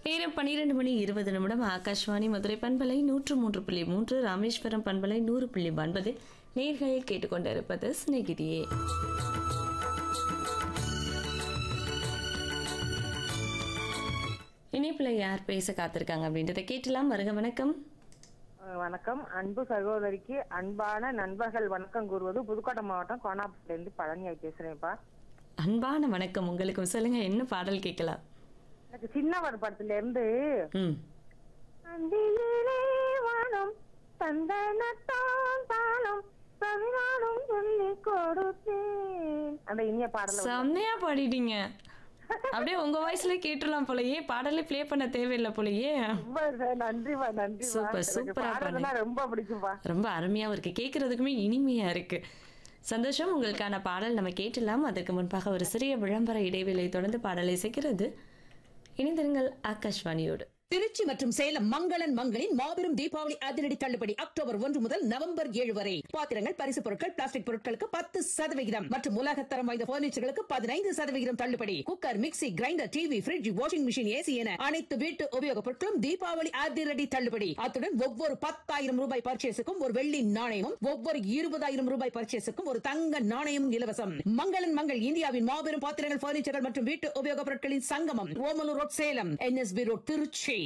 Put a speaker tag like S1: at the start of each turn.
S1: நேரம் பன்னிரெண்டு மணி இருபது நிமிடம் ஆகாஷ்வாணி மதுரை பண்பலை நூற்று மூன்று புள்ளி மூன்று ராமேஸ்வரம் பண்பலை நூறு புள்ளி ஒன்பது நேர்களை கேட்டுக்கொண்டிருப்பது சிநேகிதியே இணைப்புல யார் பேச காத்திருக்காங்க அப்படின்றத கேட்டலாம் வருக வணக்கம்
S2: அஹ் வணக்கம் அன்பு சகோதரிக்கு அன்பான நண்பர்கள் வணக்கம் கூறுவது புதுக்கோட்டை மாவட்டம் கோனாப்பட்டிலேருந்து பழனியாய் பேசுறேன்ப்பா
S1: அன்பான வணக்கம் உங்களுக்கும் சொல்லுங்க என்ன பாடல் கேட்கலாம்
S2: எனக்கு சின்னவர் படத்துல இருந்து
S1: ம்
S2: அந்தியிலே வானம் சந்தனத்தான் தாளம் பதினாலும் சொல்லி கொடுத்தேன் அந்த இனிய பாடல
S1: செம்மையா பாடிட்டீங்க அப்படியே உங்க வாய்ஸ்ல கேட்டுடலாம் போலயே பாடலே ப்ளே பண்ண தேவையில்லை போலயே
S2: ரொம்ப நன்றிப்பா நன்றிப்பா
S1: சூப்பர்,
S2: எனக்கு
S1: சூப்பரா
S2: பாடுறதுன்னா ரொம்ப பிடிக்கும்பா
S1: ரொம்ப அருமையாவும் இருக்கு கேட்கறதுக்குமே இனிமையா இருக்கு சந்தோஷம் உங்களுக்கான பாடல் நம்ம கேட்டலாம் அதுக்கு முன்பாக ஒரு சிறிய விளம்பர இடைவேளை தொடர்ந்து பாடலை இசைக்கிறது இணைந்திருங்கள் ஆகாஷ்வாணியோடு
S3: திருச்சி மற்றும் சேலம் மங்களன் மங்களின் மாபெரும் தீபாவளி அதிரடி தள்ளுபடி அக்டோபர் ஒன்று முதல் நவம்பர் ஏழு வரை பாத்திரங்கள் பரிசு பொருட்கள் பிளாஸ்டிக் பொருட்களுக்கு பத்து சதவிகிதம் மற்றும் உலகத்தரம் வாய்ந்த பர்னிச்சர்களுக்கு பதினைந்து சதவிகிதம் தள்ளுபடி cooker mixie grinder TV fridge washing machine AC என அனைத்து வீட்டு உபயோகப் பொருட்களும் தீபாவளி அதிரடி தள்ளுபடி அத்துடன் ஒவ்வொரு பத்தாயிரம் ரூபாய் பர்ச்சேஸுக்கும் ஒரு வெள்ளி நாணயமும் ஒவ்வொரு இருபதாயிரம் ரூபாய் பர்ச்சேஸுக்கும் ஒரு தங்க நாணயமும் இலவசம் மங்களன் மங்கள் இந்தியாவின் மாபெரும் பாத்திரங்கள் பர்னிச்சர்கள் மற்றும் வீட்டு உபயோகப் பொருட்களின் சங்கமம் Omalur road Salem NSB road Trichy